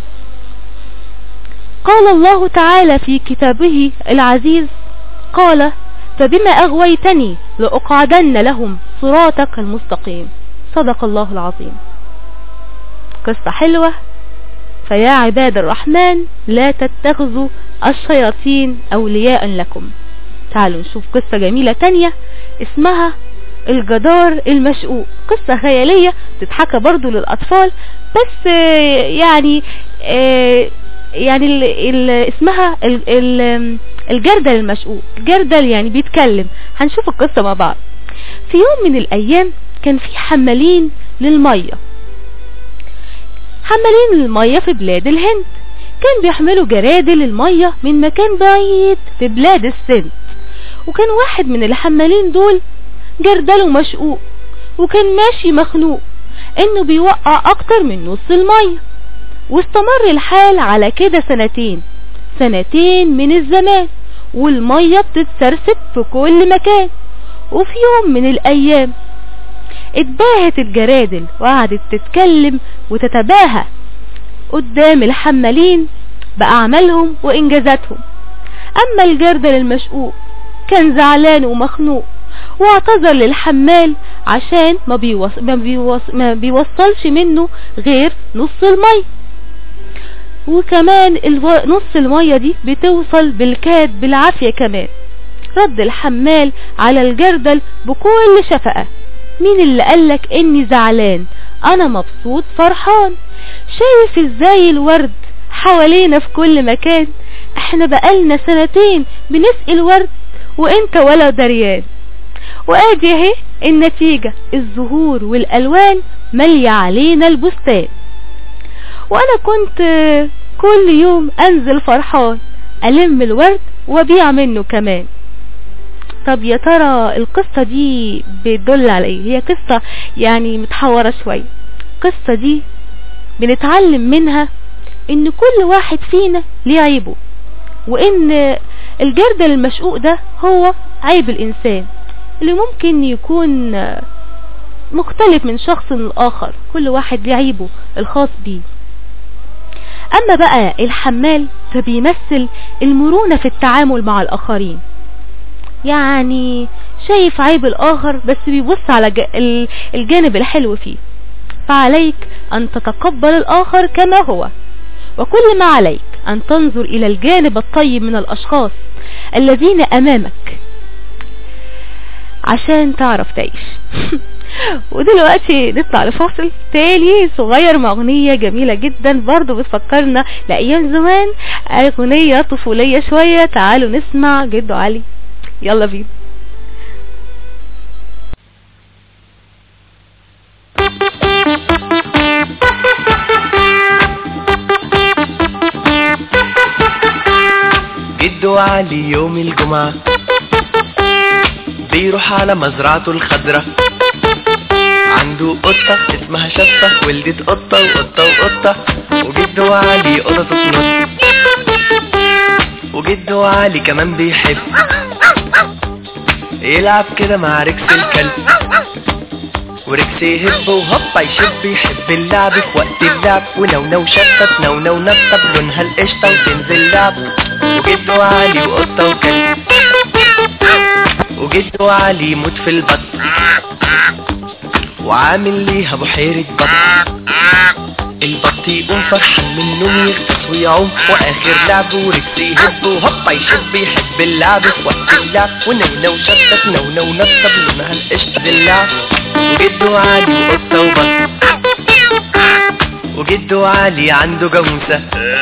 قال الله تعالى في كتابه العزيز قال فبما أغويتني لأقعدن لهم صراطك المستقيم صدق الله العظيم قصة حلوة فيا عباد الرحمن لا تتخذوا الشياطين أولياء لكم تعالوا نشوف قصة جميلة تانية اسمها الجدار المشقوق قصة خيالية تتحكى برضو للأطفال بس يعني يعني ال ال اسمها ال ال الجردل المشقوق الجردل يعني بيتكلم هنشوف القصة مع بعض في يوم من الأيام كان في حمالين للمية حمالين للمية في بلاد الهند كان بيحملوا جرادل المية من مكان بعيد في بلاد السند وكان واحد من الحمالين دول جردله مشقوق وكان ماشي مخنوق انه بيوقع اكتر من نص المية واستمر الحال على كده سنتين سنتين من الزمان والمية بتتسرسب في كل مكان وفي يوم من الايام اتباهت الجرادل وقعدت تتكلم وتتباهى قدام الحمالين بأعمالهم وإنجازاتهم أما الجردل المشقوق كان زعلان ومخنوق واعتذر للحمال عشان ما, بيوص... ما, بيوص... ما بيوصلش منه غير نص المية وكمان الو... نص المية دي بتوصل بالكاد بالعافية كمان رد الحمال على الجردل بكل شفقة مين اللي قالك اني زعلان انا مبسوط فرحان شايف ازاي الورد حوالينا في كل مكان احنا بقالنا سنتين بنسقي الورد وانت ولا دريان وادي اهي النتيجة الزهور والالوان مالية علينا البستان وانا كنت كل يوم انزل فرحان الم الورد وابيع منه كمان طب يا ترى القصة دي بتدل على ايه هي قصة يعني متحورة شوية القصة دي بنتعلم منها ان كل واحد فينا ليه عيبه وان الجردل المشقوق ده هو عيب الانسان اللي ممكن يكون مختلف من شخص للآخر كل واحد ليه عيبه الخاص بيه اما بقى الحمال فبيمثل المرونة في التعامل مع الاخرين يعني شايف عيب الاخر بس بيبص على الجانب الحلو فيه فعليك ان تتقبل الاخر كما هو وكل ما عليك ان تنظر الى الجانب الطيب من الاشخاص الذين امامك عشان تعرف تعيش ودلوقتي نطلع لفاصل تاني صغير مع اغنية جميلة جدا برضو بتفكرنا لأيام زمان اغنية طفولية شوية تعالوا نسمع جدو علي يلا بينا جدو علي يوم الجمعة بيروح على مزرعته الخضرة عنده قطة اسمها شطة ولدت قطة وقطة وقطة وجده علي قطة تنط وجده علي كمان بيحب يلعب كده مع ركس الكلب وركس يهب وهوبا يشب يحب اللعب في وقت اللعب ونونو شطة نونو نطة بلونها القشطة وتنزل لعب وجده علي وقطة وكلب وجده علي يموت في البط وعامل ليها بحيرة بط البط يقوم فرحان من النوم يغطس ويعوم واخر لعب وركس يهب وهوبا يشب يحب اللعب في وقت اللعب ونونو شطة نونو نطة بلونها القشطة اللعب وجده علي وقطة وبط وجده علي عنده جاموسة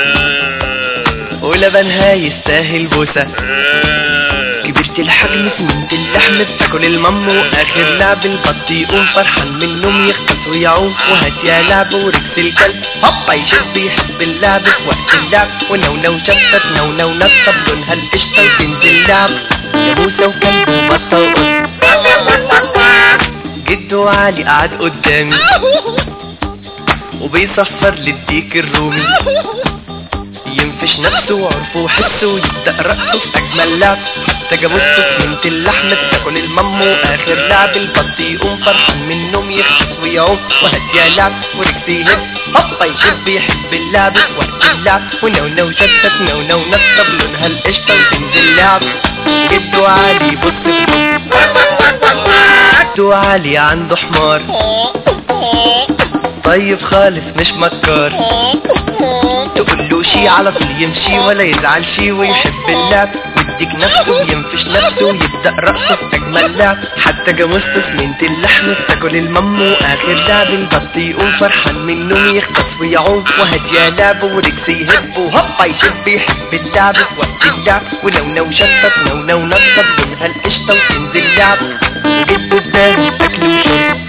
ولبنها يستاهل بوسة كبرت الحجم سمنت اللحم بتاكل المم واخر لعب البط يقوم فرحان من النوم يغطس ويعوم وهات يا لعب وركس الكلب هوبا يشب يحب اللعب في وقت اللعب ونونو شطة نونو نطة بلونها القشطة وتنزل لعب جاموسة وكلب وبطة وقط جدو علي قعد قدامي وبيصفر للديك الرومي ينفش نفسه وعرفه وحسه ويبدأ رقصه في أجمل لعب حتى جاموسته سمنت اللحم بتاكل المم وآخر لعب البط يقوم فرحان من النوم يخشف ويعوم وهات يا لعب وركس يهب هوبا يشب يحب اللعب في وقت اللعب ونونو شتت نونو نطة بلونها القشطة وتنزل لعب جدو علي بص في جدو علي عنده حمار طيب خالص مش مكار تقول له شي على طول يمشي ولا يزعل شي ويحب اللعب يديك نفسه وينفش نفسه ويبدأ رقصه في أجمل لعب حتى جاموسته سمنت اللحم بتاكل المم وآخر لعب البط يقوم فرحان من النوم يخطف ويعوم وهات يا لعب وركس يهب وهوبا يشب يحب اللعب في وقت اللعب ونونو شطت نونو نطة بلونها القشطة وتنزل لعب وجده اداله أكل وشرب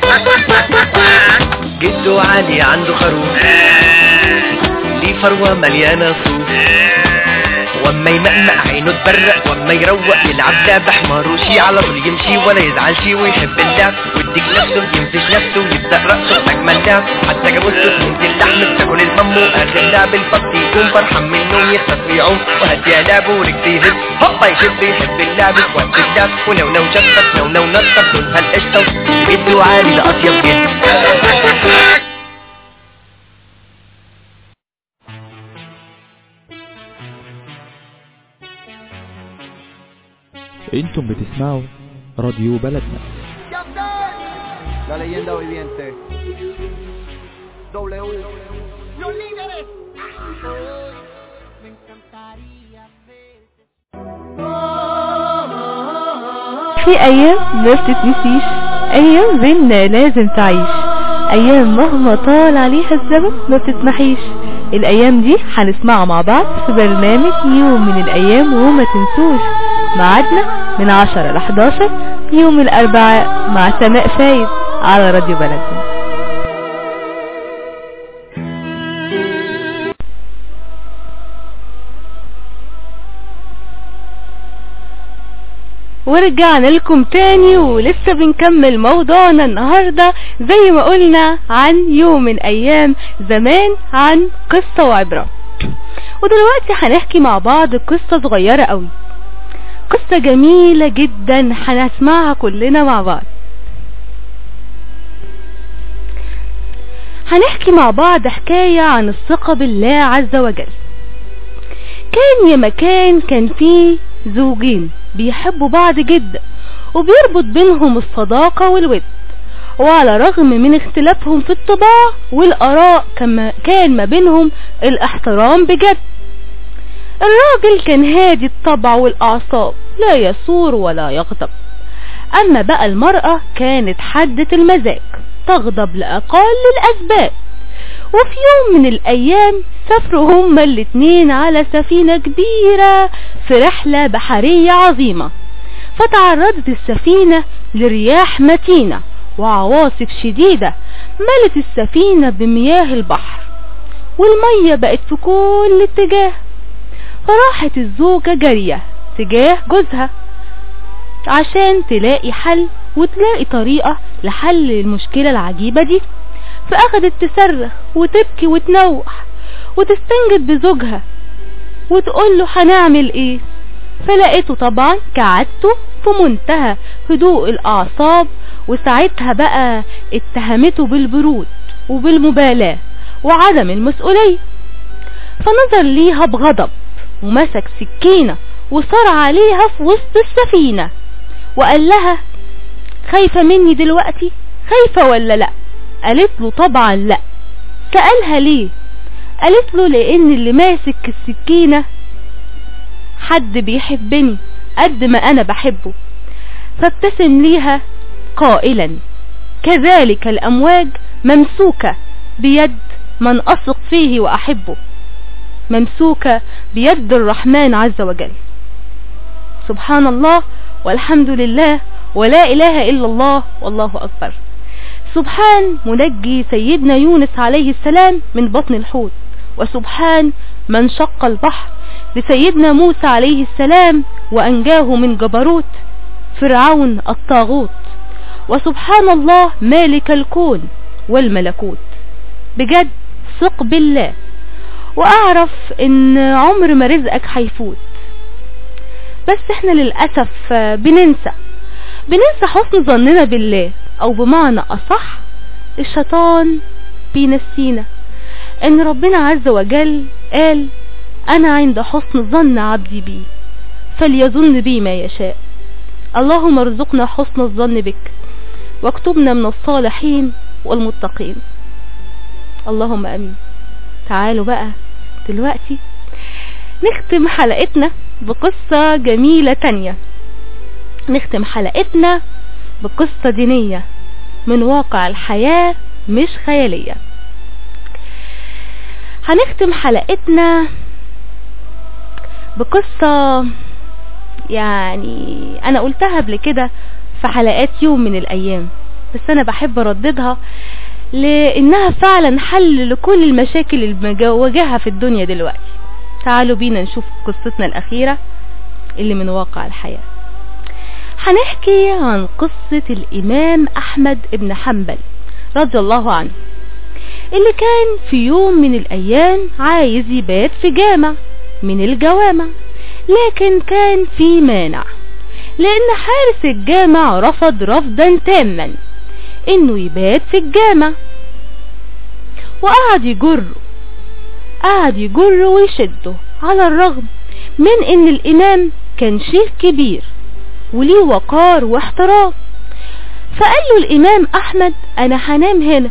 جدو علي عنده خروف ليه فروة مليانة صوف واما يمقمق عينه تبرق واما يروق يلعب لعب حمار وشي على طول يمشي ولا يزعل شي ويحب اللعب ويديك نفسه ينفش نفسه ويبدأ رقصه في أجمل لعب حتى جاموسته سمنت اللحم بتاكل المم وآخر لعب البط يكون فرحان من النوم يخطف ويعوم وهات يا لعب وركس يهب هوبا يشب يحب اللعب في وقت اللعب ونونو شطت نونو نطة بلونها القشطة جدو عالي ده أطيب جد انتم بتسمعوا راديو بلدنا La leyenda viviente. W. Los líderes. في ايام ما بتتنسيش ايام بينا لازم تعيش ايام مهما طال عليها الزمن ما بتتمحيش الايام دي هنسمعها مع بعض في برنامج يوم من الايام وما تنسوش ميعادنا من 10 ل 11 يوم الاربعاء مع سماء فايد على راديو بلدنا ورجعنا لكم تاني ولسه بنكمل موضوعنا النهاردة زي ما قلنا عن يوم من ايام زمان عن قصة وعبرة ودلوقتي هنحكي مع بعض قصة صغيرة قوي قصة جميلة جدا هنسمعها كلنا مع بعض هنحكي مع بعض حكاية عن الثقة بالله عز وجل كان يا مكان كان فيه زوجين بيحبوا بعض جدا وبيربط بينهم الصداقة والود وعلى رغم من اختلافهم في الطباع والآراء كما كان ما بينهم الاحترام بجد الراجل كان هادي الطبع والأعصاب لا يثور ولا يغضب أما بقى المرأة كانت حدة المزاج تغضب لأقل الأسباب وفي يوم من الأيام سافروا هما الاتنين على سفينة كبيرة في رحلة بحرية عظيمة فتعرضت السفينة لرياح متينة وعواصف شديدة ملت السفينة بمياه البحر والمية بقت في كل اتجاه فراحت الزوجة جارية تجاه جوزها عشان تلاقي حل وتلاقي طريقة لحل المشكلة العجيبة دي فأخدت تصرخ وتبكي وتنوح وتستنجد بزوجها وتقول له هنعمل ايه فلقيته طبعا كعادته في منتهى هدوء الأعصاب وساعتها بقى اتهمته بالبرود وبالمبالاة وعدم المسؤولية فنظر ليها بغضب ومسك سكينة وصار عليها في وسط السفينة وقال لها خايفة مني دلوقتي خايفة ولا لا قالت له طبعا لا سألها ليه قالت له لان اللي ماسك السكينة حد بيحبني قد ما انا بحبه فابتسم ليها قائلا كذلك الامواج ممسوكة بيد من اثق فيه واحبه ممسوكة بيد الرحمن عز وجل سبحان الله والحمد لله ولا اله الا الله والله اكبر سبحان منجي سيدنا يونس عليه السلام من بطن الحوت وسبحان من شق البحر لسيدنا موسى عليه السلام وأنجاه من جبروت فرعون الطاغوت وسبحان الله مالك الكون والملكوت بجد ثق بالله واعرف ان عمر ما رزقك هيفوت بس احنا للأسف بننسى بننسى حسن ظننا بالله او بمعنى اصح الشيطان بينسينا ان ربنا عز وجل قال انا عند حسن ظن عبدي بي فليظن بي ما يشاء اللهم ارزقنا حسن الظن بك واكتبنا من الصالحين والمتقين اللهم امين تعالوا بقى دلوقتي نختم حلقتنا بقصة جميلة تانية نختم حلقتنا بقصة دينية من واقع الحياة مش خيالية هنختم حلقتنا بقصة يعني انا قلتها قبل كده في حلقات يوم من الايام بس انا بحب ارددها لانها فعلا حل لكل المشاكل اللي بنواجهها في الدنيا دلوقتي تعالوا بينا نشوف قصتنا الاخيرة اللي من واقع الحياة هنحكي عن قصة الامام احمد ابن حنبل رضي الله عنه اللي كان في يوم من الايام عايز يبات في جامع من الجوامع لكن كان في مانع لان حارس الجامع رفض رفضا تاما انه يبات في الجامع وقعد يجره قعد يجره ويشده على الرغم من ان الامام كان شيخ كبير وليه وقار واحترام فقال له الامام احمد انا هنام هنا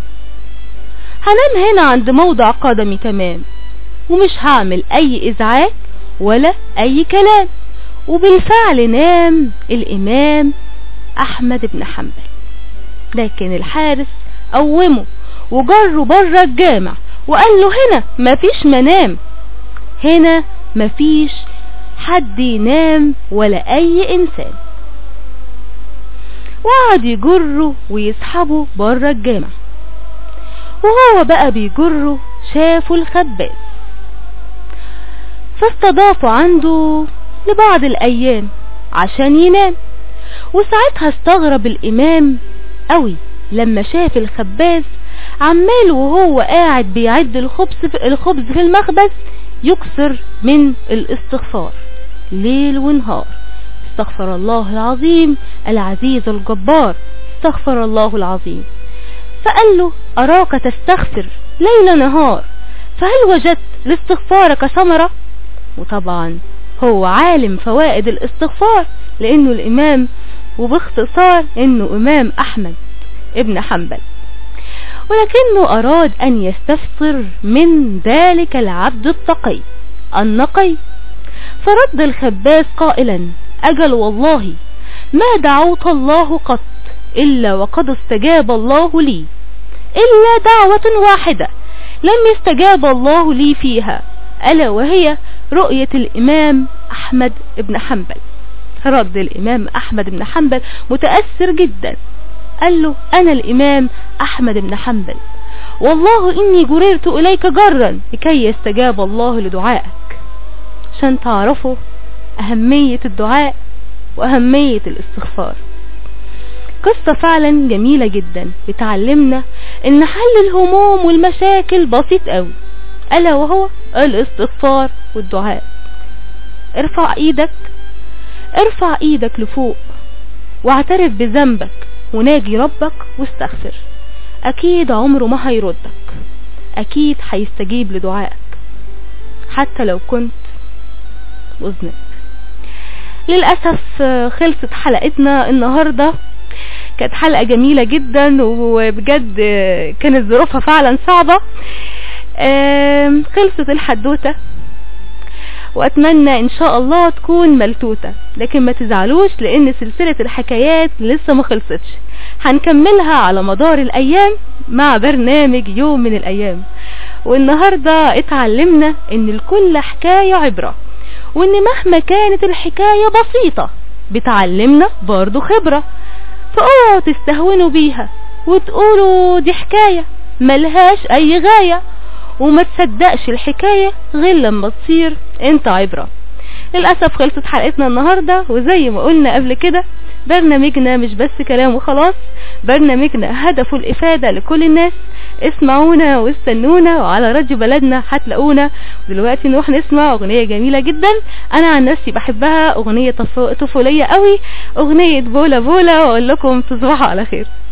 هنام هنا عند موضع قدمي تمام ومش هعمل اي ازعاج ولا اي كلام وبالفعل نام الامام احمد بن حنبل لكن الحارس قومه وجره بره الجامع وقال له هنا مفيش منام هنا مفيش حد ينام ولا اي انسان وقعد يجره ويسحبه بره الجامع وهو بقى بيجره شافه الخباز فاستضافه عنده لبعض الايام عشان ينام وساعتها استغرب الامام قوي لما شاف الخباز عمال وهو قاعد بيعد الخبز في الخبز في المخبز يكسر من الاستغفار ليل ونهار استغفر الله العظيم العزيز الجبار استغفر الله العظيم فقال له أراك تستغفر ليل نهار فهل وجدت لاستغفارك ثمرة وطبعا هو عالم فوائد الاستغفار لانه الامام وباختصار انه امام احمد ابن حنبل ولكنه اراد ان يستفسر من ذلك العبد التقي النقي فرد الخباز قائلا اجل والله ما دعوت الله قط الا وقد استجاب الله لي الا دعوة واحدة لم يستجاب الله لي فيها الا وهي رؤية الامام احمد بن حنبل رد الامام احمد بن حنبل متأثر جدا قال له انا الامام احمد بن حنبل والله اني جررت اليك جرا لكي يستجاب الله لدعائك عشان تعرفوا اهمية الدعاء وأهمية الاستغفار قصة فعلا جميلة جدا بتعلمنا ان حل الهموم والمشاكل بسيط قوي الا وهو الاستغفار والدعاء ارفع ايدك ارفع ايدك لفوق واعترف بذنبك وناجي ربك واستغفر اكيد عمره ما هيردك اكيد هيستجيب لدعائك حتى لو كنت مذنب للأسف خلصت حلقتنا النهاردة كانت حلقة جميلة جدا وبجد كانت ظروفها فعلا صعبة خلصت الحدوتة واتمنى ان شاء الله تكون ملتوتة لكن ما تزعلوش لان سلسلة الحكايات لسه ما خلصتش هنكملها على مدار الايام مع برنامج يوم من الايام والنهاردة اتعلمنا ان لكل حكاية عبرة وان مهما كانت الحكاية بسيطة بتعلمنا برضو خبرة فاوعوا تستهونوا بيها وتقولوا دي حكاية ملهاش اي غاية وما تصدقش الحكاية غير لما تصير انت عبرة للأسف خلصت حلقتنا النهاردة وزي ما قلنا قبل كده برنامجنا مش بس كلام وخلاص برنامجنا هدفه الإفادة لكل الناس اسمعونا واستنونا وعلى راديو بلدنا هتلاقونا دلوقتي نروح نسمع اغنية جميلة جدا انا عن نفسي بحبها اغنية طفولية قوي اغنية بولا بولا واقول لكم تصبحوا على خير